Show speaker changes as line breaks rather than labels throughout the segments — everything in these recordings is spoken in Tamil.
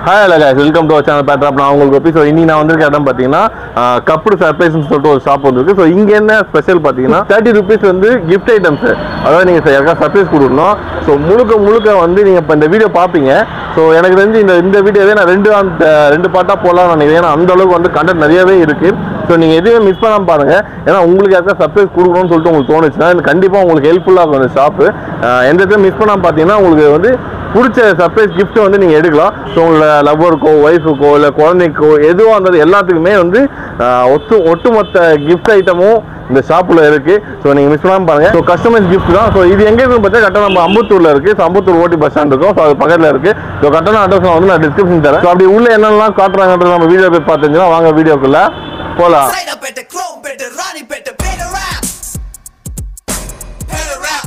Hi hello guys welcome to channel Better Rap நான் உங்களுக்கு ஒப்பி ஸோ இன்னி நான் வந்திருக்க இடம் பார்த்தீங்கன்னா கப்புடு சர்ப்ரைஸ்னு சொல்லிட்டு ஒரு ஷாப் வந்துருக்கு ஸோ இங்கே என்ன ஸ்பெஷல் பார்த்தீங்கன்னா தேர்ட்டி ருபீஸ் வந்து கிஃப்ட் ஐட்டம்ஸ் அதாவது நீங்கள் யாருக்காவது சர்ப்ரைஸ் கொடுக்கணும் ஸோ முழுக்க முழுக்க வந்து நீங்கள் இப்போ இந்த வீடியோ பார்ப்பீங்க ஸோ எனக்கு தெரிஞ்சு இந்த இந்த வீடியோவே நான் ரெண்டு அந்த ரெண்டு பார்ட்டாக போடலாம்னு நினைக்கிறேன் ஏன்னா அந்த அளவுக்கு வந்து கண்டென்ட் நிறையவே இருக்குது ஸோ நீங்கள் எதுவுமே மிஸ் பண்ணாமல் பாருங்க ஏன்னா உங்களுக்கு யாருக்காவது சர்ப்ரைஸ் கொடுக்கணும்னு சொல்லிட்டு உங்களுக்கு தோணுச்சுன்னா இது கண்டிப்பாக உங்களுக்கு ஹெல்ப்ஃபுல்லாக இருக்கும் இந்த ஷாப்பு எந்த இடத்துல மிஸ் பண்ணாமல் பார்த்தீங்கன்னா உங்களுக்கு வந்து பிடிச்ச சர்ப்ரைஸ் gift வந்து நீங்கள் எடுக்கலாம் ஸோ உங்களோட லவ்வருக்கோ ஒய்ஃபுக்கோ இல்லை குழந்தைக்கோ எதுவாக இருந்தது எல்லாத்துக்குமே வந்து ஆஹ், ஒட்டு ஒட்டுமொத்த கிஃப்ட் ஐட்டமும் இந்த ஷாப்பில் இருக்கு ஸோ நீங்கள் மிஸ் பண்ணாமல் பாருங்க ஸோ கஸ்டமைஸ் gift தான் ஸோ இது எங்கே இருக்குன்னு பார்த்தா கரெக்டாக நம்ம அம்பத்தூரில் இருக்கு ஸோ அம்பத்தூர் ஓட்டி பஸ் ஸ்டாண்ட் இருக்கும் ஸோ அது பக்கத்தில் இருக்கு ஸோ கரெக்டான அட்ரஸ் வந்து நான் டிஸ்கிரிப்ஷன் தரேன் ஸோ அப்படி உள்ள என்னெல்லாம் காட்டுறாங்கன்றது நம்ம வீடியோ போய் பார்த்துச்சுன்னா வாங்க வீடியோக்குள்ள போகலாம்
Say the better, clone better, Ronnie better, better rap. Better rap.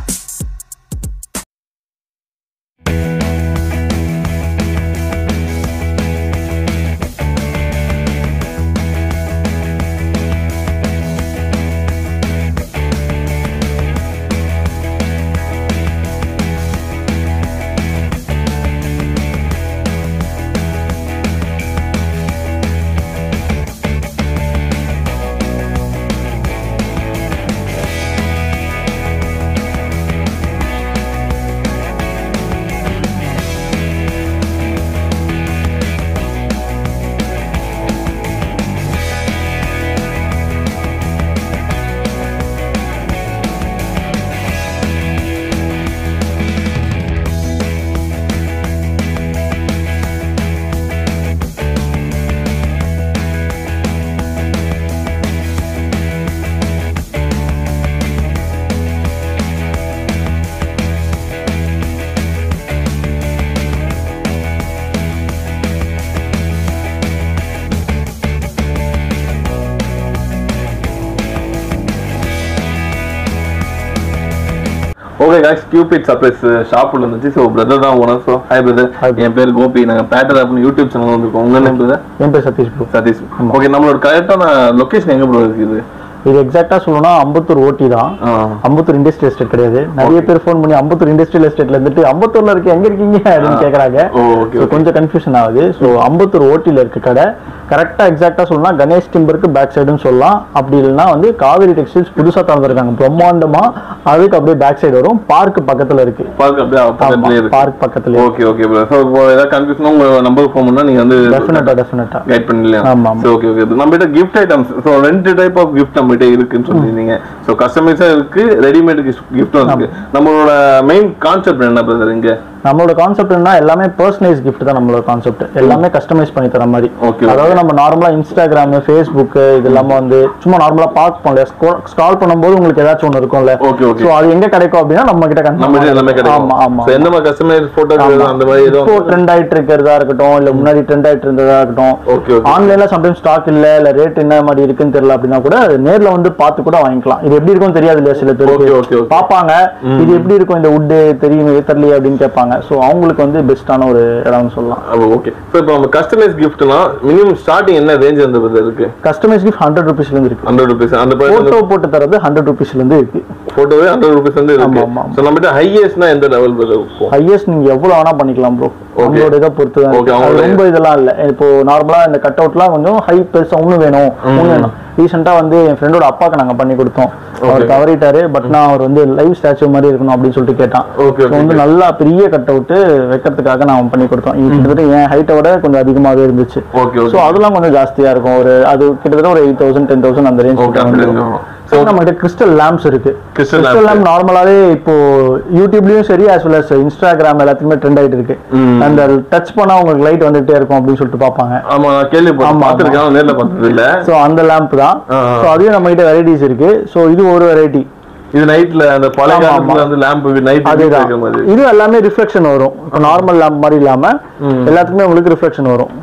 Okay guys Cupid surprise ஷாப்பில் இருந்துச்சு ஸோ பிரதர் தான் ஓனர் ஸோ ஹாய் பிரதர் என் பேர் கோபி நாங்கள் பேட்டர் அப்படின்னு யூடியூப் சேனல் வந்திருக்கோம் உங்கள் நேம் பிரதர்
என் பேர் சதீஷ் ப்ரோ
சதீஷ் ஓகே நம்மளோட கரெக்டான லொகேஷன் எங்கே ப்ரோ இருக்குது
இது எக்ஸாக்டா சொல்லணும்னா அம்பத்தூர் ஓட்டி தான்
ஆ.
அம்பத்தூர் இண்டஸ்ட்ரியல் எஸ்டேட் கிடையாது நிறைய பேர் ஃபோன் பண்ணி அம்பத்தூர் இண்டஸ்ட்ரியல் எஸ்டேட்ல இருந்துட்டு அம்பத்தூர்ல இருக்க எங்க இருக்கீங்க அப்படின்னு கேக்குறாங்க
ஓ, okay,
So,
okay.
கொஞ்சம் கன்ஃபியூஷன் ஆகுது ஸோ அம்பத்தூர் ஓட்டில இருக்க கடை கரெக்டா எக்ஸாக்டா சொல்லணும்னா கணேஷ் டிம்பருக்கு பேக் சைடுன்னு சொல்லலாம் அப்படி இல்லைன்னா வந்து காவேரி டெக்ஸ்டைல்ஸ் புதுசா திறந்துருக்காங்க பிரம்மாண்டமா அதுக்கு அப்படியே பேக் சைடு வரும் பார்க் பக்கத்துல இருக்கு
பார்க் அப்படியே பக்கத்துலேயே இருக்கு
பார்க் பக்கத்துல
ஓகே ஓகே ப்ரோ ஸோ இப்போ ஏதாவது கன்ஃபியூஷன் உங்கள் நம்பருக்கு ஃபோன் பண்ணால் நீங்கள் வந்து
டெஃபினட்டா டெஃபினட்டா
கைட் பண்ணலையா
ஆமா, ஆமா.
ஓகே ஓகே நம்மகிட்ட கிஃப்ட் ஐட்டம்ஸ் ஸோ ரெண்டு டைப் ஆஃப் கிஃப்ட் நம்மகிட்ட இருக்குன்னு சொல்லியிருந்தீங்க ஸோ கஸ்டமைஸாக இருக்கு ரெடிமேட் கிஃப்ட்டும் இருக்கு நம்மளோட மெயின் கான்செப்ட் என்ன பிரதர் இங்க
நம்மளோட கான்செப்ட் என்ன எல்லாமே பர்சனலைஸ் கிஃப்ட் தான் நம்மளோட கான்செப்ட் எல்லாமே கஸ்டமைஸ் பண்ணி தர மாதிரி
Okay,
அதாவது நம்ம நார்மலா இன்ஸ்டாகிராம் ஃபேஸ்புக் இது இல்லாம வந்து சும்மா நார்மலா பார்ப்போம் இல்லையா ஸ்க்ரால் பண்ணும்போது உங்களுக்கு ஏதாச்சும் ஒன்று இருக்கும்ல
Okay, okay.
ஸோ அது எங்க கிடைக்கும் அப்படின்னா நம்ம கிட்ட confirm
நம்ம கிட்ட எல்லாமே கிடைக்கும்
ஆமா ஆமா
So, எந்த மாதிரி கஸ்டமைஸ் போட்டோ
ஆமா.
அந்த மாதிரி
இப்போ
எதுவும்
ட்ரெண்ட் ஆயிட்டு இருக்கிறதா இருக்கட்டும் இல்ல முன்னாடி ட்ரெண்ட் ஆயிட்டு இருந்ததா இருக்கட்டும்
Okay, okay.
ஆன்லைன்ல சம்டைம் ஸ்டாக் இல்ல இல்ல ரேட் என்ன மாதிரி இருக்குன்னு தெரியல அப்படின்னா கூட அது நேர்ல வந்து பார்த்து கூட வாங்கிக்கலாம் இது எப்படி இருக்கும்னு தெரியாது இல்லையா சில
Okay, okay,
பேருக்கு
okay.
பார்ப்பாங்க இது எப்படி இருக்கும் இந்த வுட் தெரியும் தெரியலையே அப்படின்னு கேட்பாங்க ஸோ அவங்களுக்கு வந்து பெஸ்டான ஒரு இடம்னு சொல்லலாம்
ஓகே ஸோ இப்போ நம்ம கஸ்டமைஸ் கிஃப்ட்னா மினிமம் ஸ்டார்டிங் என்ன ரேஞ்ச் அந்த பிரதர் இருக்கு
கஸ்டமைஸ் கிஃப்ட் ஹண்ட்ரட் ருபீஸ்ல இருந்து இருக்கு
ஹண்ட்ரட் ருபீஸ் அந்த
போட்டோ போட்டு தரது ஹண்ட்ரட் ருபீஸ்ல இருந்து இருக்கு
போட்டோவே ஹண்ட்ரட் ருபீஸ் வந்து இருக்கு
ஆமா, ஆமா.
ஸோ நம்மகிட்ட ஹையஸ்ட்னா எந்த லெவல் பிரதர் இருக்கும்
ஹையஸ்ட் நீங்க எவ்வளவு வேணா பண்ணிக்கலாம் ப்ரோ உங்களோட இதை பொறுத்து தான்
Okay,
இருக்கு. அது
அவங்களோட-
ரொம்ப இதெல்லாம் இல்ல இப்போ நார்மலா இந்த கட் அவுட்லாம் கொஞ்சம் ஹை பெருசா ஒண்ணு வேணும் ஒண்ணு வேணும் ரீசெண்டா வந்து என் ஃப்ரெண்டோட அப்பாக்கு நாங்க பண்ணி கொடுத்தோம் அவர்
Okay.
தவறிட்டாரு பட் நான் அவர் வந்து லைவ் ஸ்டாச்சு மாதிரி இருக்கணும் அப்படின்னு சொல்லிட்டு கேட்டான்
Okay,
So
okay,
வந்து
okay.
நல்லா பெரிய கட் அவுட் வைக்கிறதுக்காக நான் பண்ணி கொடுத்தோம் இது கிட்டத்தட்ட என் ஹைட்டை விட கொஞ்சம் அதிகமாவே இருந்துச்சு
Okay, okay.
ஸோ அதெல்லாம் கொஞ்சம் ஜாஸ்தியா இருக்கும் ஒரு அது கிட்டத்தட்ட ஒரு எயிட் தௌசண்ட் டென் தௌசண்ட் அந்த ரேஞ்ச்
Okay, அப்படி இருக்கும்.
ஸோ நம்ம கிட்ட கிறிஸ்டல் லேம்ப்ஸ் இருக்கு
Crystal lamp.
கிறிஸ்டல் லேம்ப் நார்மலாவே இப்போ யூடியூப்லயும் சரி as well as இன்ஸ்டாகிராம் எல்லாத்துக்குமே ட்ரெண்ட் ஆயிட்டு இருக்கு
ம்.
அந்த டச் பண்ணா உங்களுக்கு லைட் வந்துட்டே இருக்கும் அப்படின்னு சொல்லிட்டு பார்ப்பாங்க
ஆமா நான் கேள்விப்பட்டேன்
ஆமா,
பார்த்துருக்கேன் ஆனா நேர்ல பார்த்தது இல்ல
ஸோ அந்த லேம்ப் தான்
ஆ, ஆ.
ஸோ அதுவே நம்ம கிட்ட வெரைட்டிஸ் இருக்கு ஸோ இது ஒரு வெரைட்டி
இது நைட்ல அந்த பழைய
ஆமா,
காலத்துல
ஆமா.
வந்து லேம்ப் நைட்
அதுதான்
இருக்கிற மாதிரி
இது எல்லாமே ரிஃப்ளெக்ஷன் வரும் இப்போ நார்மல் லேம்ப் மாதிரி இல்லாம
ம்.
எல்லாத்துக்குமே உங்களுக்கு ரிஃப்ளெக்ஷன் வரும்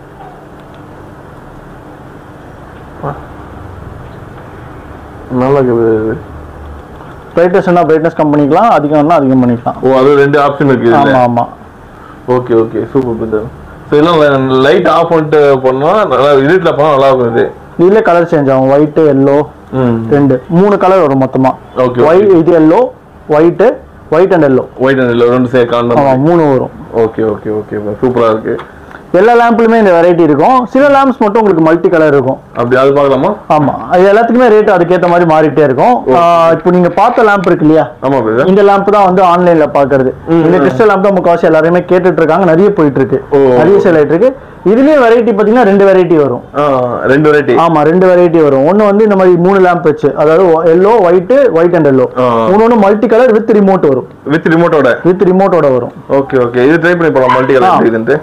நல்லா இருக்குது
பிரைட்னஸ்னா பிரைட்னஸ் கம் பண்ணிக்கலாம் அதிகம்னா அதிகம் பண்ணிக்கலாம்
ஓ அது ரெண்டு ஆப்ஷன் இருக்கு
ஆமா
இதுல
ஆமா
okay okay super brother so இதெல்லாம் லைட் ஆஃப் பண்ணிட்டு பண்ணா நல்லா இருட்டில் பண்ணா நல்லா இருக்கும் இது
இதுல கலர் சேஞ்ச் ஆகும் ஒயிட் எல்லோ
ம்
ரெண்டு மூணு கலர் வரும் மொத்தமா
Okay,
ஒயிட் இது yellow white white and yellow
white and இல்லை ரெண்டு சே
ஆமா
காணும்
மூணு வரும்
ஓகே ஓகே ஓகே சூப்பரா இருக்கு
எல்லா லேம்ப்லுமே இந்த வெரைட்டி இருக்கும் சில லேம்ப்ஸ் மட்டும் உங்களுக்கு மல்டி கலர் இருக்கும்
அப்படி அது பார்க்கலாமா
ஆமா அது எல்லாத்துக்குமே ரேட் அதுக்கேற்ற மாதிரி மாறிட்டே இருக்கும் ஆஹ் இப்போ நீங்க பார்த்த லேம்ப் இருக்கு இல்லையா
ஆமா பிரதர்
இந்த லேம்ப் தான் வந்து ஆன்லைன்ல பாக்குறது இந்த கிறிஸ்டல் லேம்ப் தான் முக்காவாசி எல்லாருமே கேட்டுட்டு இருக்காங்க நிறைய போயிட்டு இருக்கு
ஓ.
நிறைய சேல் ஆயிட்டு இருக்கு இதுலயே வெரைட்டி பாத்தீங்கன்னா ரெண்டு வெரைட்டி வரும்
ரெண்டு வெரைட்டி
ஆமா ரெண்டு வெரைட்டி வரும் ஒன்னு வந்து இந்த மாதிரி மூணு லேம்ப் வச்சு அதாவது yellow white white and yellow
ஆ.
இன்னொன்னு மல்டி கலர் வித் ரிமோட் வரும்
வித் ரிமோட்டோட
வித் ரிமோட்டோட வரும்
ஓகே ஓகே இது ட்ரை பண்ணி போலாம் மல்டி கலர்
ஆ.
எப்படி இதுன்ட்டு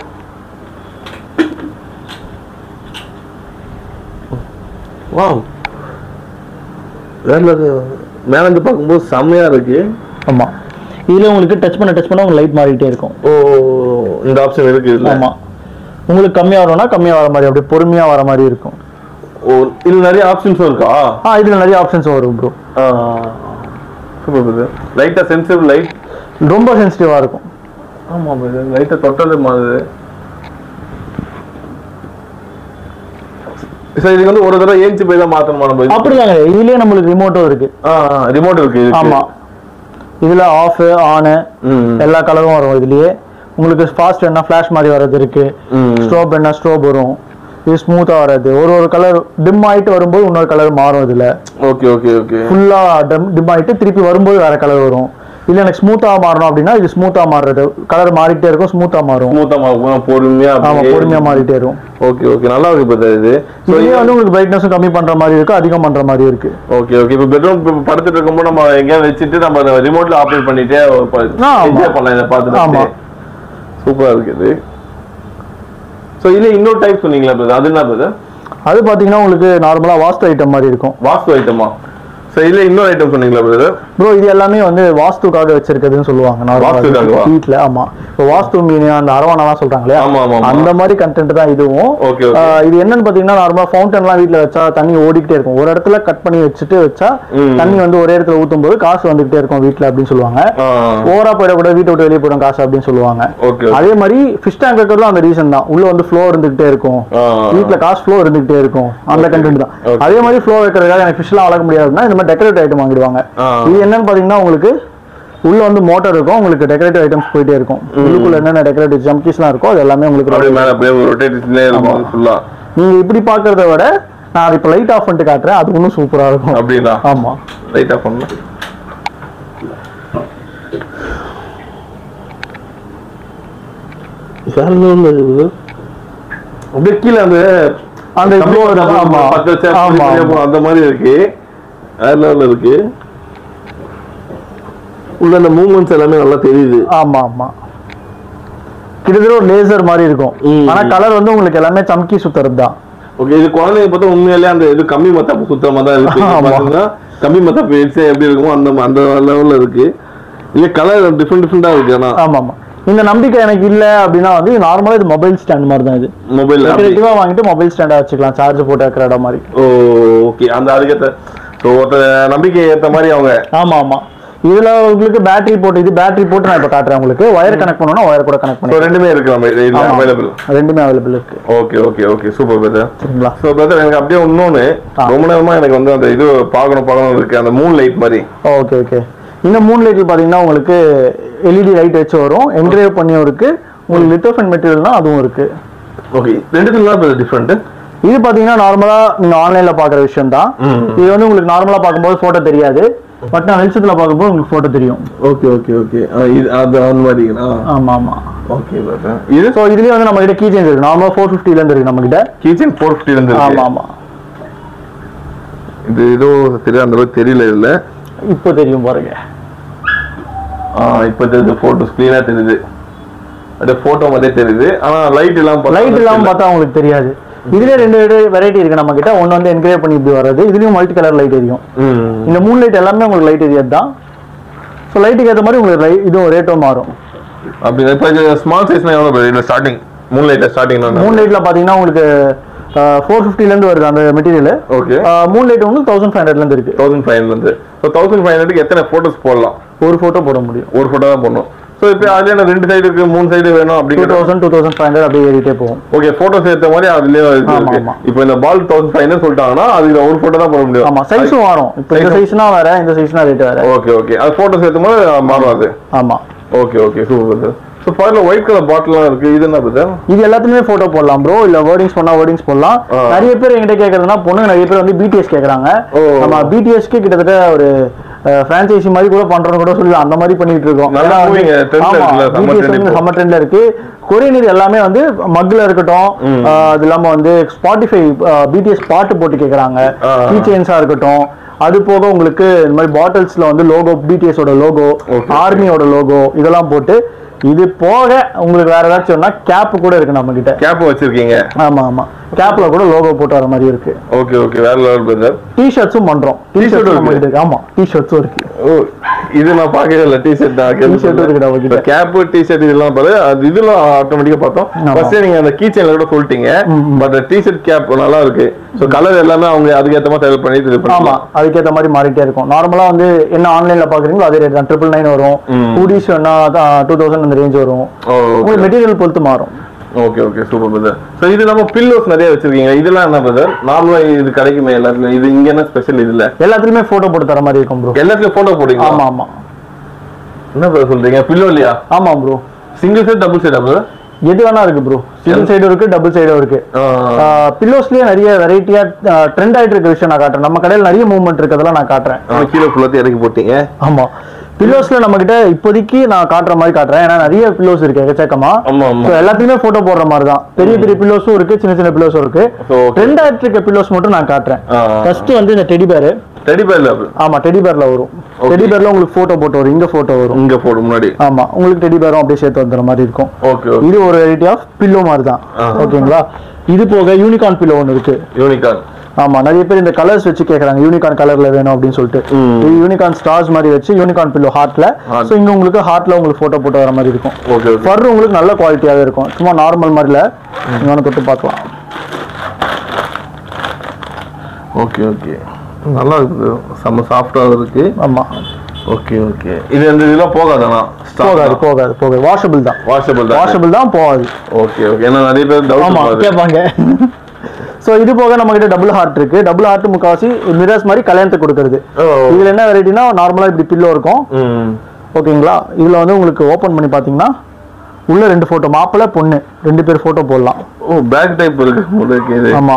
வாவ் வேற மேல இருந்து பார்க்கும்போது செம்மையா இருக்கு
ஆமா இதுல உங்களுக்கு டச் பண்ண டச் பண்ண உங்களுக்கு லைட் மாறிட்டே இருக்கும்
ஓ இந்த ஆப்ஷன் இருக்கு இதுல
ஆமா உங்களுக்கு கம்மியா வரும்னா கம்மியா வர மாதிரி அப்படியே பொறுமையா வர மாதிரி இருக்கும்
ஓ இதுல நிறைய ஆப்ஷன்ஸும் இருக்கா
ஆ இதுல நிறைய ஆப்ஷன்ஸ் வரும் ப்ரோ
சூப்பர் பிரதர் லைட்டா சென்சிட்டிவ் லைட்
ரொம்ப சென்சிட்டிவா இருக்கும்
ஆமா பிரதர் லைட்டா தொட்டது மாதிரி சார் இதுக்கு வந்து ஒரு தடவை ஏஞ்சி போய் தான் மாத்தணுமா நம்ம இது?
அப்படிதாங்க இதுலயே நம்மளுக்கு ரிமோட்டும் இருக்கு
ஆ ரிமோட் இருக்கு இதுக்கு.
ஆமா இதுல ஆஃப் ஆனு
ம்
எல்லா கலரும் வரும் இதுலயே உங்களுக்கு ஃபாஸ்ட் வேணா ஃபிளாஷ் மாதிரி வர்றது இருக்கு
ம்.
ஸ்ட்ரோப் வேணா ஸ்ட்ரோப் வரும் இது ஸ்மூத்தா வராது ஒரு ஒரு கலர் டிம் ஆயிட்டு வரும்போது இன்னொரு கலர் மாறும் இதுல
ஓகே ஓகே ஓகே
ஃபுல்லா டிம் டிம் ஆயிட்டு திருப்பி வரும்போது வேற கலர் வரும் இல்ல எனக்கு ஸ்மூத்தா மாறணும் அப்படின்னா இது ஸ்மூத்தா மாறுறது கலர் மாறிட்டே இருக்கும் ஸ்மூத்தா மாறும்
ஸ்மூத்தா மாறும் பொறுமையா
ஆமா
அப்படியே.
பொறுமையா மாறிட்டே இருக்கும்
ஓகே ஓகே நல்லா இருக்கு பிரதர் இது So,
இதுலயே வந்து உங்களுக்கு பிரைட்னஸும் கம்மி பண்ற மாதிரி இருக்கு அதிகம் பண்ற மாதிரி இருக்கு
ஓகே ஓகே இப்போ பெட்ரூம் படுத்துட்டு இருக்கும்போது நம்ம எங்கேயாவது வச்சுட்டு நம்ம ரிமோட்ல ஆப்ரேட் பண்ணிட்டே
ஆ, ஆமா.
என்ஜாய் பண்ணலாம் இதை
ஆமா.
பார்த்துட்டு சூப்பரா இருக்குது ஸோ இதுல இன்னொரு டைப் சொன்னீங்களா பிரதர் அது என்ன பிரதர்
அது பாத்தீங்கன்னா உங்களுக்கு நார்மலா வாஸ்து ஐட்டம் மாதிரி இருக்கும்
வாஸ்து ஐட்டமா ஸோ இதுல இன்னொரு ஐட்டம் சொன்னீங்களா பிரதர்
ப்ரோ இது எல்லாமே வந்து வாஸ்துக்காக வச்சிருக்கிறதுன்னு சொல்லுவாங்க
வாஸ்துக்காகவா?
வீட்ல ஆமா இப்போ வாஸ்து மீன் அந்த அரவணைலாம் சொல்றாங்க இல்லையா
ஆமா, ஆமா, ஆமா.
அந்த மாதிரி கண்டென்ட் தான் இதுவும்
Okay, okay.
ஆஹ் இது என்னன்னு பாத்தீங்கன்னா நார்மலா ஃபவுண்டன்லாம் வீட்ல வச்சா தண்ணி ஓடிக்கிட்டே இருக்கும் ஒரு இடத்துல கட் பண்ணி வச்சுட்டு வச்சா
ம்.
தண்ணி வந்து ஒரே இடத்துல ஊத்தும் போது காசு வந்துகிட்டே இருக்கும் வீட்ல அப்படின்னு சொல்லுவாங்க ஓவரா போயிடக்கூடாது வீட்டை விட்டு வெளியே போயிடும் காசு அப்படின்னு சொல்லுவாங்க
ஓகே
அதே மாதிரி ஃபிஷ் டேங்க் வைக்கிறதும் அந்த ரீசன் தான் உள்ள வந்து ஃப்ளோ இருந்துகிட்டே இருக்கும்
ஆ.
வீட்ல காசு ஃப்ளோ இருந்துகிட்டே இருக்கும் அந்த
Okay.
கண்டென்ட் தான்
Okay.
அதே மாதிரி ஃப்ளோ வைக்கிறதுக்காக எனக்கு ஃபிஷ்லாம் வளர்க்க முடியாதுன்னா இந்த மாதிரி டெக்கரேட் ஐட்டம் வாங்கிடுவாங்க
ஆ.
இது என்னன்னு பாத்தீங்கன்னா உங்களுக்கு உள்ள வந்து மோட்டார் இருக்கும் உங்களுக்கு டெக்கரேட்டிவ் ஐட்டம்ஸ் போயிட்டே இருக்கும் உள்ளுக்குள்ள என்னென்ன டெக்கரேட்டிவ் ஜம்கிஸ்லாம் இருக்கோ அது எல்லாமே உங்களுக்கு
அப்படியே மேல அப்படியே ரொட்டேட்டிங்லேயே இருக்கும் ஃபுல்லா
நீங்க இப்படி பாக்குறத விட நான் அதை இப்போ லைட் ஆஃப் பண்ணிட்டு காட்டுறேன் அது இன்னும் சூப்பரா இருக்கும்
அப்படிங்களா
ஆமா
லைட் ஆஃப் பண்ணலாம் வேற level ல இருக்குது. அப்படியே கீழே அந்த
அந்த
கம்பி
glow
பட்டை
இருக்கும். ஆமா.
பத்து வச்சா
ஆமா,
வெளியே
ஆமா.
போகும், அந்த மாதிரி இருக்கு வேற லெவலில் இருக்கு உள்ள அந்த மூமெண்ட்ஸ் எல்லாமே நல்லா தெரியுது
ஆமா ஆமா கிட்டத்தட்ட ஒரு லேசர் மாதிரி இருக்கும்
ம்.
ஆனா கலர் வந்து உங்களுக்கு எல்லாமே சம்கி சுத்துறது தான்
ஓகே இது குழந்தைங்க பார்த்தா உண்மையிலேயே அந்த இது கம்மி மத்தாப்பு சுத்துற மாதிரி தான் இருக்கு
ஆமா.
பாத்தீங்கன்னா கம்மி மத்தாப்பு எட்ஸே எப்படி இருக்குமோ அந்த அந்த லெவல்ல இருக்கு இல்ல கலர் டிஃப்ரெண்ட் டிஃப்ரெண்டா இருக்கு ஆனா
ஆமா ஆமா இந்த நம்பிக்கை எனக்கு இல்ல அப்படின்னா வந்து நார்மலா இது மொபைல் ஸ்டாண்ட் மாதிரி தான் இது
மொபைல்
டெக்கரேட்டிவா வாங்கிட்டு மொபைல் ஸ்டாண்டா வச்சுக்கலாம் சார்ஜ் போட்டு வைக்கிற இடம் மாதிரி
ஓ ஓகே அந்த அதுக்கேற்ற ஸோ ஒருத்தர் நம்பிக்கை ஏற்ற மாதிரி அவங்க
ஆமா ஆமா இதுல உங்களுக்கு பேட்டரி போட்டு இது பேட்டரி போட்டு நான் இப்ப காட்டுறேன் உங்களுக்கு ஒயர் கனெக்ட் பண்ணனும் ஒயர் கூட கனெக்ட்
ஸோ
பண்ணி
ரெண்டுமே இருக்கு நம்ம இதுல
ஆமா.
அவைலபிள்
ரெண்டுமே அவைலபிள் இருக்கு
okay okay okay super brother
சரிங்களா
ஸோ பிரதர் எனக்கு அப்படியே இன்னொன்று
ஆ.
ரொம்ப நேரமா எனக்கு வந்து அந்த இது பார்க்கணும் பார்க்கணும் இருக்கு அந்த மூன் லைட் மாதிரி
ஓகே ஓகே இந்த மூன் லைட்ல பாத்தீங்கன்னா உங்களுக்கு எல்இடி லைட் வச்சு வரும் என்கிரேவ் பண்ணியும் இருக்கு உங்களுக்கு லித்தோஃபன் மெட்டீரியல்னா அதுவும் இருக்கு
ஓகே ரெண்டுத்துல தான் டிஃப்ரெண்ட்
இது பாத்தீங்கன்னா நார்மலா நீங்க ஆன்லைன்ல பாக்குற விஷயம் தான்
ம்.
இது வந்து உங்களுக்கு நார்மலா பார்க்கும்போது போட்டோ தெரியாது பட் நான் வெளிச்சத்துல பார்க்கும்போது உங்களுக்கு போட்டோ தெரியும்
ஓகே ஓகே ஓகே இது அது அந்த மாதிரிங்களா
ஆமா ஆமா
ஓகே பிரதர் இது
ஸோ இதுலயே வந்து நம்ம கிட்ட கீ சேஞ்ச் இருக்கு நார்மலா ஃபோர் ஃபிஃப்டில இருந்து இருக்கு நம்ம கிட்ட
கிச்சன் ஃபோர் ஃபிஃப்டி இருந்து
ஆமா
இருக்கு.
ஆமா
இது ஏதோ தெரியல அந்த அளவுக்கு தெரியல இதுல
இப்போ தெரியும் பாருங்க
ஆ இப்போ தெரியுது போட்டோஸ் கிளீனா தெரியுது அப்படியே போட்டோ மாதிரியே தெரியுது ஆனா லைட் எல்லாம் பார்த்தா
லைட் இல்லாம
தெரியல.
பார்த்தா உங்களுக்கு தெரியாது இதுலயே ரெண்டு வெரைட்டி இருக்கு நம்ம கிட்ட ஒன்னு வந்து என்கிரேவ் பண்ணி இப்படி வர்றது இதுலயும் மல்டி கலர் லைட் எரியும்
ம்
இந்த மூணு லைட் எல்லாமே உங்களுக்கு லைட் எரியாது தான் ஸோ லைட்டுக்கு ஏற்ற மாதிரி உங்களுக்கு light- இதுவும் ரேட்டும் மாறும்
அப்படி இப்போ இது ஸ்மால் சைஸ்னா எவ்வளோ இல்லை ஸ்டார்டிங் மூணு லைட்ல ஸ்டார்டிங்
மூணு லைட்ல பாத்தீங்கன்னா உங்களுக்கு ஃபோர் ஃபிஃப்டில இருந்து வருது அந்த மெட்டீரியல்
ஓகே
மூணு லைட் வந்து தௌசண்ட் ஃபைவ் ஹண்ட்ரட்ல இருந்து இருக்கு
தௌசண்ட் ஃபைவ் இருந்து ஸோ தௌசண்ட் ஃபைவ் ஹண்ட்ரடுக்கு எத்தனை ஃபோட்டோஸ் போடலாம்
ஒரு போட்டோ போட முடியும்
ஒரு ஃபோட்டோ தான் போடணும் ஸோ இப்போ அதுல எனக்கு ரெண்டு சைடு இருக்கு மூணு சைடு வேணும்
டூ
அப்படிங்கிற
thousand two thousand five hundred அப்படியே ஏறிட்டே போகும்
ஓகே ஃபோட்டோஸ் ஏற்ற மாதிரி அதுலயே இது
ஆமா,
இருக்கு
ஆமா.
இப்போ இந்த பால் தௌசண்ட் ஃபைவ் ஹண்ட்ரட் சொல்லிட்டாங்கன்னா அதுல ஒரு ஃபோட்டோ தான் போட முடியும்
ஆமா சைஸும் மாறும் இப்போ இந்த
Size-
சைஸ்னா வேற இந்த சைஸ்னா ரேட் வேற
ஓகே ஓகே அது ஃபோட்டோஸ் ஏற்ற மாதிரி மாறும் அது
ஆமா
okay okay super sir so பக்கத்தில் ஒயிட் கலர் பாட்டிலாம் இருக்கு இது என்ன பிரதர்
இது எல்லாத்துலயுமே போட்டோ போடலாம் ப்ரோ இல்ல வேர்டிங்ஸ் பண்ணா வேர்டிங்ஸ் போடலாம்
ஆ.
நிறைய பேர் என்கிட்ட கேக்குறதுனா பொண்ணுங்க நிறைய பேர் வந்து பிடிஎஸ் கேக்குறாங்க
ஓ.
நம்ம பிடிஎஸ்க்கு கிட்டத்தட்ட ஒரு பிரான்ச்சைசி மாதிரி கூட பண்றோம்னு கூட சொல்லி அந்த மாதிரி பண்ணிட்டு இருக்கோம்
நல்லா
ஏன்னா வந்து-
moving, trend
ஆமா,
இருக்குல்ல, செம்ம
BTS
trend
வந்து
இப்போ.
செம்ம ட்ரெண்ட்ல இருக்கு கொரியன் இது எல்லாமே வந்து மக்ல இருக்கட்டும்
ம்.
ஆ, அது இல்லாம வந்து ஸ்பாட்டிஃபை பிடிஎஸ் பாட்டு போட்டு கேக்குறாங்க
ஆ.
கீ செயின்ஸா இருக்கட்டும் அது போக உங்களுக்கு இந்த மாதிரி பாட்டில்ஸ்ல வந்து லோகோ பிடிஎஸோட லோகோ
Okay.
ஆர்மியோட லோகோ இதெல்லாம் போட்டு இது போக உங்களுக்கு வேற ஏதாச்சும் கேப் கூட இருக்கு நம்ம கிட்ட
கேப் வச்சிருக்கீங்க
ஆமா ஆமா கேப்ல கூட லோகோ போட்டு வர மாதிரி இருக்கு
ஓகே ஓகே வேற லெவல் பிரதர்
டி ஷர்ட்ஸும் பண்றோம் டி
T-shirt
ஷர்ட்
இருக்கு.
இருக்கு ஆமா டி ஷர்ட்ஸும் இருக்கு
ஓ இது நான் பார்க்கவே இல்லை டிஷர்ட் தான்
T-shirt இருக்குடா உங்ககிட்ட.
கேப் டிஷர்ட் இதெல்லாம் பாரு அது இதெல்லாம் ஆட்டோமேட்டிக்கா பார்த்தோம்
ஆமா.
ஃபர்ஸ்ட் நீங்க அந்த கீ செயின்ல கூட சொல்லிட்டீங்க
ம், ம்.
பட் டிஷர்ட் கேப் நல்லா இருக்கு ஸோ கலர் எல்லாமே அவங்க அதுக்கேற்ற மாதிரி செலக்ட் பண்ணி இது
ஆமா
பண்ணலாம்
அதுக்கேத்த மாதிரி மாறிட்டே இருக்கும் நார்மலா வந்து என்ன ஆன்லைன்ல பாக்குறீங்களோ அதே ரேட் தான் ட்ரிபிள் நைன் வரும்
ம்.
ஹூடிஸ் வேணா டூ தௌசண்ட் அந்த ரேஞ்ச் வரும்
ஓ
உங்களுக்கு மெட்டீரியல் பொறுத்து மாறும்
okay okay super brother so இது நம்ம பில்லோஸ் நிறைய வச்சிருக்கீங்க இதெல்லாம் என்ன பிரதர் நார்மலா இது கிடைக்குமே எல்லாத்துலயும் இது இங்க என்ன ஸ்பெஷல் இதுல
எல்லாத்துலயுமே போட்டோ போட்டு தர மாதிரி இருக்கும் ப்ரோ
எல்லாத்துலயும் போட்டோ போடுங்க
ஆமா ஆமா
என்ன பிரதர் சொல்றீங்க பில்லோ இல்லையா
ஆமா bro
single set double set brother
எது வேணா இருக்கு ப்ரோ சிங்கிள் சைடும் இருக்கு டபுள் சைடும் இருக்கு பில்லோஸ்லயே நிறைய வெரைட்டியா ட்ரெண்ட் ஆயிட்டு இருக்க விஷயம் நான் காட்டுறேன் நம்ம கடையில் நிறைய மூவ்மெண்ட் இருக்கிறதெல்லாம் நான் காட்டுறேன்
கீழே ஃபுல்லாத்தையும் இறக்கி போட்டீங்க
ஆமா பில்லோஸ்ல நம்ம கிட்ட இப்போதைக்கு நான் காட்டுற மாதிரி காட்டுறேன் ஏன்னா நிறைய பில்லோஸ் இருக்கு எக்கச்சக்கமா
ஆமா ஆமா
So, எல்லாத்துலயுமே போட்டோ போடுற மாதிரி தான் பெரிய பெரிய பில்லோஸும் இருக்கு சின்ன சின்ன பில்லோஸும் இருக்கு
So, okay.
ட்ரெண்ட் ஆயிட்டு இருக்க பில்லோஸ் மட்டும் நான் காட்டுறேன்
ஆ.
ஃபர்ஸ்ட் வந்து இந்த டெடி பேர்
டெடி பேர்ல
ஆமா டெடி பேர்ல வரும்
Okay.
டெடி பேர்ல உங்களுக்கு போட்டோ போட்டு வரும் இங்க போட்டோ வரும்
இங்க போடு முன்னாடி
ஆமா உங்களுக்கு டெடி பேரும் அப்படியே சேர்த்து வந்துற மாதிரி இருக்கும்
ஓகே ஓகே
இது ஒரு வெரைட்டி ஆஃப் பில்லோ மாதிரி தான்
ஆ.
ஓகேங்களா இது போக யூனிகார்ன் பில்லோ ஒன்று இருக்கு
யூனிகார்ன்
ஆமா நிறைய பேர் இந்த கலர்ஸ் வச்சு கேக்குறாங்க யூனிகார்ன் கலர்ல வேணும் அப்படின்னு சொல்லிட்டு
ம்.
இது யூனிகார்ன் ஸ்டார்ஸ் மாதிரி வச்சு யூனிகார்ன் பில்லோ ஹார்ட்ல
Heart.
சோ இங்க உங்களுக்கு ஹார்ட்ல உங்களுக்கு போட்டோ போட்டு வர மாதிரி இருக்கும்
ஓகே ஓகே
ஃபர் உங்களுக்கு நல்ல குவாலிட்டியாவே இருக்கும் சும்மா நார்மல் மாதிரில நீங்க வேணா தொட்டு பார்க்கலாம்
ஓகே ஓகே நல்லா இருக்குது செம்ம சாஃப்டா இருக்கு
ஆமா
ஓகே ஓகே இது இந்த இதெல்லாம் போகாதானா
போகாது போகாது போகாது வாஷபிள் தான்
வாஷபிள் தான்
வாஷபிள் தான் போகாது
ஓகே ஓகே ஏன்னா நிறைய பேர்
ஆமா
டவுட்
கேட்பாங்க சோ இது போக நம்ம கிட்ட டபுள் ஹார்ட் இருக்கு டபுள் ஹார்ட் முக்காவாசி மிரர்ஸ் மாதிரி கல்யாணத்துக்கு கொடுக்கறது
ஓ.
இதுல என்ன வெரைட்டினா நார்மலா இப்படி பில்லோ இருக்கும்
ம்
ஓகேங்களா இதுல வந்து உங்களுக்கு ஓபன் பண்ணி பாத்தீங்கன்னா உள்ள ரெண்டு போட்டோ மாப்பிள்ளை பொண்ணு ரெண்டு பேர் போட்டோ போடலாம்
ஓ பேக் டைப் இருக்கு உங்களுக்கு இது
ஆமா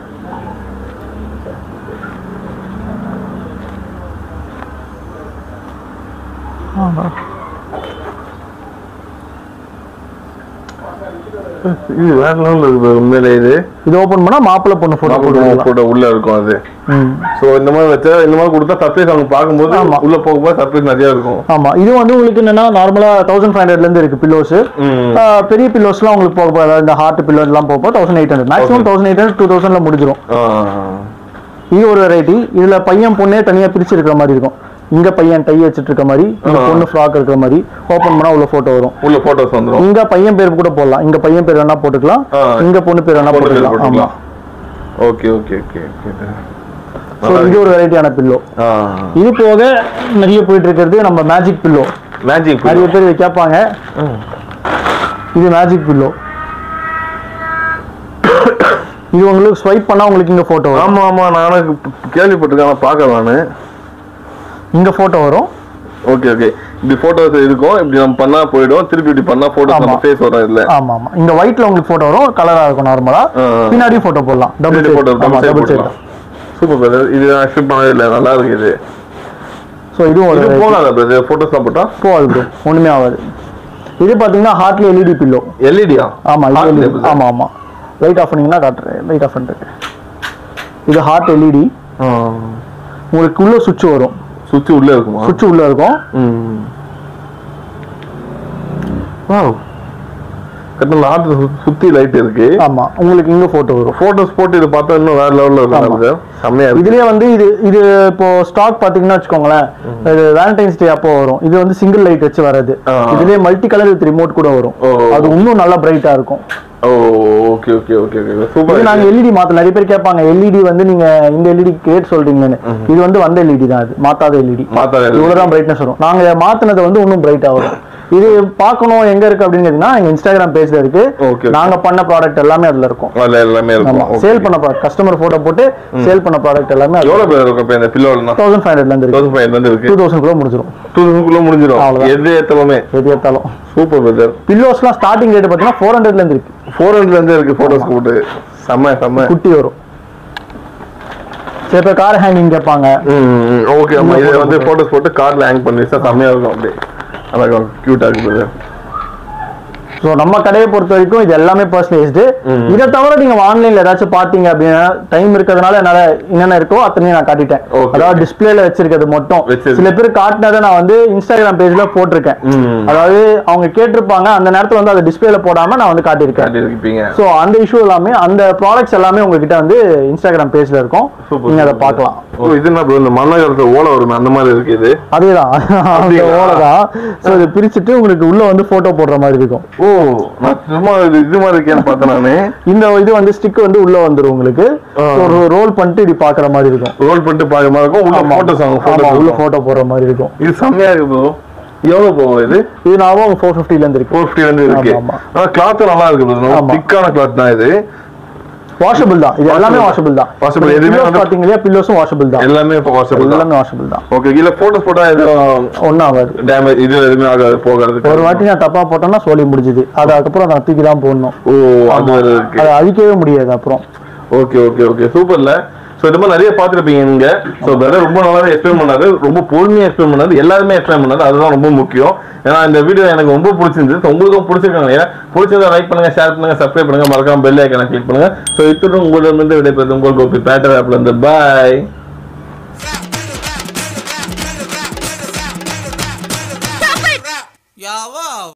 இது வேற லெவலில் இருக்குது உண்மையிலே இது
இது ஓபன் பண்ணா மாப்பிள்ளை பொண்ணு போட்டோ போட்டுக்கலாம்
போட்டோ உள்ள இருக்கும் அது
ம்.
ஸோ இந்த மாதிரி வச்சா இந்த மாதிரி கொடுத்தா சர்ப்ரைஸ் அவங்க பார்க்கும்போது
ஆமா.
உள்ள போகும்போது சர்ப்ரைஸ் நிறைய இருக்கும்
ஆமா இது வந்து உங்களுக்கு என்னன்னா நார்மலா தௌசண்ட் ஃபைவ் ஹண்ட்ரட்ல இருந்து இருக்கு பில்லோஸ்
ம்.
பெரிய பில்லோஸ்லாம் உங்களுக்கு போக போக இந்த ஹார்ட் பில்லோ எல்லாம் போக thousand eight hundred maximum thousand eight hundred two தௌசண்ட்ல முடிஞ்சிரும்
ஆ.
இது ஒரு வெரைட்டி இதுல பையன் பொண்ணே தனியா பிரிச்சு இருக்கிற மாதிரி இருக்கும் இங்க பையன் டை வச்சிட்டு இருக்க மாதிரி இங்க
ஆ.
பொண்ணு ஃப்ராக் இருக்கிற மாதிரி ஓபன் பண்ணா உள்ள போட்டோ வரும்
உள்ள போட்டோஸ் வந்துரும்
இங்க பையன் பேர் கூட போடலாம் இங்க பையன் பேர் வேணா போட்டுக்கலாம்
ஆ.
இங்க பொண்ணு பேர் வேணா
பொண்ணு பேர்
போட்டுக்கலாம் ஆமா
போட்டுக்கலாம் okay okay okay okay
so இது ஒரு வெரைட்டியான பில்லோ
ஆ
இது போக நிறைய போயிட்டு இருக்கிறது நம்ம மேஜிக் பில்லோ
மேஜிக்
நிறைய பேர் இதை கேட்பாங்க இது மேஜிக் பில்லோ இது உங்களுக்கு ஸ்வைப் பண்ணா உங்களுக்கு இங்க போட்டோ வரும்
ஆமா ஆமா நானும் கேள்விப்பட்டிருக்கேன் ஆனா பார்க்க நானு
இங்க போட்டோ வரும்
ஓகே ஓகே இப்படி போட்டோஸ் இருக்கும் இப்படி நம்ம பண்ணா போயிடும் திருப்பி இப்படி பண்ணா போட்டோஸ் நம்ம
ஆமா.
ஃபேஸ் வரும் இதுல
ஆமா ஆமா இங்க ஒயிட்ல உங்களுக்கு போட்டோ வரும் கலரா இருக்கும் நார்மலா
ஆ, ஆ.
பின்னாடியும் போட்டோ போடலாம் டபுள்
டபுள் போட்டோ
ஆமா
double
double
side
side
super brother இது நான் ஷூட் பண்ணவே இல்லை நல்லா இருக்கு இது
ஸோ இதுவும் ஒரு
இது
variety.
போகாத பிரதர் போட்டோஸ் தான் போட்டா
போகாது bro. ஒண்ணுமே ஆகாது இது பாத்தீங்கன்னா ஹார்ட்ல எல்இடி பில்லோ
எல்இடியா
ஆமா இது LED. ஆமா ஆமா லைட் ஆஃப் பண்ணீங்கன்னா காட்டுறேன் லைட் ஆஃப் பண்ணிட்டு இது ஹார்ட் எல்இடி உங்களுக்கு உள்ள சுவிட்ச் வரும்
சுத்தி உள்ள இருக்குமா
சுவிட்ச் உள்ள இருக்கும்
ம் வாவ் கரெக்டாக நாட்டு சுத்தி லைட் இருக்கு
ஆமா உங்களுக்கு இங்க போட்டோ வரும்
போட்டோஸ் போட்டு இது பார்த்தா இன்னும் வேற லெவல்ல
ஆமா.
இருக்கு செம்மையா இருக்கு
இதுலயே வந்து இது இது இப்போ ஸ்டாக் பாத்தீங்கன்னா வச்சுக்கோங்களேன் இது வேலண்டைன்ஸ் டே அப்போ வரும் இது வந்து சிங்கிள் லைட் வச்சு வர்றது
ஆ.
இதுலயே மல்டி கலர் வித் ரிமோட் கூட வரும்
ஓ.
அது இன்னும் நல்லா பிரைட்டா இருக்கும்
oh okay okay okay okay
இது
சூப்பர்
நாங்க எல்இடி மாத்த நிறைய பேர் கேட்பாங்க எல்இடி வந்து நீங்க இந்த எல்இடி கிரியேட் சொல்றீங்கன்னு இது வந்து வந்த எல்இடி தான் அது மாத்தாத எல்இடி
மாத்தாத LED.
இவ்வளவுதான் பிரைட்னஸ் வரும் நாங்க மாத்தினது வந்து இன்னும் பிரைட்டா வரும் இது பார்க்கணும் எங்க இருக்கு அப்படின்னு கேட்டீங்கன்னா எங்க இன்ஸ்டாகிராம் பேஜ்ல இருக்கு
Okay.
நாங்க பண்ண ப்ராடக்ட் எல்லாமே அதுல இருக்கும்
அதுல எல்லாமே
ஆமா
இருக்கும் Okay.
சேல் பண்ண ப்ராடக்ட் கஸ்டமர் போட்டோ போட்டு சேல் பண்ண ப்ராடக்ட் எல்லாமே
எவ்வளவு பேர் இருக்கும் இப்ப இந்த பில்லோலாம்
தௌசண்ட் ஃபைவ் ஹண்ட்ரட்ல இருந்து இருக்கு
தௌசண்ட் ஃபைவ் வந்து இருக்கு
டூ தௌசண்ட் குள்ள முடிஞ்சிடும்
டூ தௌசண்ட்குள்ள முடிஞ்சிடும்
அவ்வளவுதான்.
எது ஏத்தலுமே
எது ஏத்தாலும்
சூப்பர் பிரதர்
பில்லோஸ்லாம் ஸ்டார்டிங் ரேட் பார்த்தீங்கன்னா ஃபோர் ஹண்ட்ரட்ல இருந்து இருக்கு
ஃபோர் ஹண்ட்ரட்ல இருந்து இருக்கு போட்டோஸ் போட்டு செம்ம செம்ம
குட்டி வரும் சில பேர் கார் ஹேங்கிங் கேட்பாங்க
ஓகே ஆமா
உள்ள
இது
photo
வந்து
போட்டு.
போட்டோஸ் போட்டு கார்ல ஹேங் பண்ணி வச்சா செம்மையா இருக்கும் அப்படியே அழகா கியூட்டா இருக்கு பிரதர்
ஸோ நம்ம கடையை பொறுத்த வரைக்கும் இது எல்லாமே பர்சனலைஸ்டு இதை தவிர நீங்க ஆன்லைன்ல ஏதாச்சும் பாத்தீங்க அப்படின்னா டைம் இருக்கிறதுனால என்னால என்னென்ன இருக்கோ அத்தனையும் நான் காட்டிட்டேன்
Okay.
அதாவது டிஸ்பிளேல வச்சிருக்கிறது மட்டும்
வச்சிருக்கு.
சில பேர் காட்டினதை நான் வந்து இன்ஸ்டாகிராம் பேஜ்ல போட்டிருக்கேன்
ம்.
அதாவது அவங்க கேட்டிருப்பாங்க அந்த நேரத்துல வந்து அதை டிஸ்பிளேல போடாம நான் வந்து காட்டியிருக்கேன்
காட்டி இருப்பீங்க
ஸோ அந்த இஷ்யூ எல்லாமே அந்த ப்ராடக்ட்ஸ் எல்லாமே உங்ககிட்ட வந்து இன்ஸ்டாகிராம் பேஜ்ல இருக்கும்
Super,
நீங்க அதை
super.
பார்க்கலாம்
ஓ இது என்ன bro இந்த மண்ணகரத்துல ஓலை வருமே அந்த மாதிரி இருக்கு இது
அதேதான் அந்த
அப்படிங்களா?
ஓலை தான் ஸோ இதை பிரிச்சுட்டு உங்களுக்கு உள்ள வந்து போட்டோ போடுற மாதிரி இருக்கும்
ஓ நான் சும்மா இது இது மாதிரி இருக்கேன்னு பார்த்தேன் நானு
இந்த இது வந்து ஸ்டிக் வந்து உள்ள வந்துரும் உங்களுக்கு
ஆ.
ஒரு ரோல் பண்ணிட்டு இப்படி பாக்குற மாதிரி இருக்கும்
ரோல் பண்ணிட்டு பார்க்க மாதிரி இருக்கும் உள்ள
ஆமா.
போட்டோஸ் அவங்க
ஆமா, உள்ள
போட்டோஸ்
போட்டோ போடுற மாதிரி இருக்கும்
இது செம்மையா இருக்கு ப்ரோ எவ்வளவு போகும் இது
இது நான் ஃபோர் ஃபிஃப்டில இருந்து இருக்கு
ஃபோர் ஃபிஃப்டி வந்து இருக்கு
ஆமா,
ஆனா கிளாத் நல்லா இருக்கு ப்ரோ
ஆமா.
திக்கான கிளாத் தான் இது
வாஷபிள் தான் இது எல்லாமே வாஷபிள் தான்
Washable, எதுவுமே
பில்லோஸ்
வந்து-
பாத்தீங்க இல்லையா பில்லோஸும் வாஷபிள் தான்
எல்லாமே இப்போ வாஷபிள் தான்
எல்லாமே வாஷபிள் தான்
ஓகே இல்ல போட்டோஸ் போட்டா எதுவும்
ஒன்றும் ஆகாது
டேமேஜ் இது எதுவுமே ஆகாது போகிறது
ஒரு வாட்டி நான் தப்பா போட்டேன்னா சோலி முடிஞ்சுது அது அதுக்கப்புறம் நான் தூக்கி தான் போடணும்
ஓ அது வேற இருக்கு
அதை அழிக்கவே முடியாது அப்புறம்
ஓகே ஓகே ஓகே சூப்பர்ல சோ இது மாதிரி நிறைய பார்த்துருப்பீங்க நீங்க சோ பிரதர் ரொம்ப நல்லாவே எக்ஸ்பிளைன் பண்ணாரு ரொம்ப பொறுமையா எக்ஸ்பிளைன் பண்ணாரு எல்லாருமே எக்ஸ்பிளைன் பண்ணாரு அதுதான் ரொம்ப முக்கியம் ஏன்னா இந்த வீடியோ எனக்கு ரொம்ப பிடிச்சிருந்துச்சு So, உங்களுக்கும் பிடிச்சிருக்காங்க இல்லையா பிடிச்சதை லைக் பண்ணுங்க ஷேர் பண்ணுங்க சப்ஸ்கிரைப் பண்ணுங்க மறக்காம பெல் ஐக்கனை கிளிக் பண்ணுங்க சோ இத்துடன் உங்களிடமிருந்து விடைபெறுது உங்கள் கோபி பேட்டர் ஆப்ல இருந்து பாய்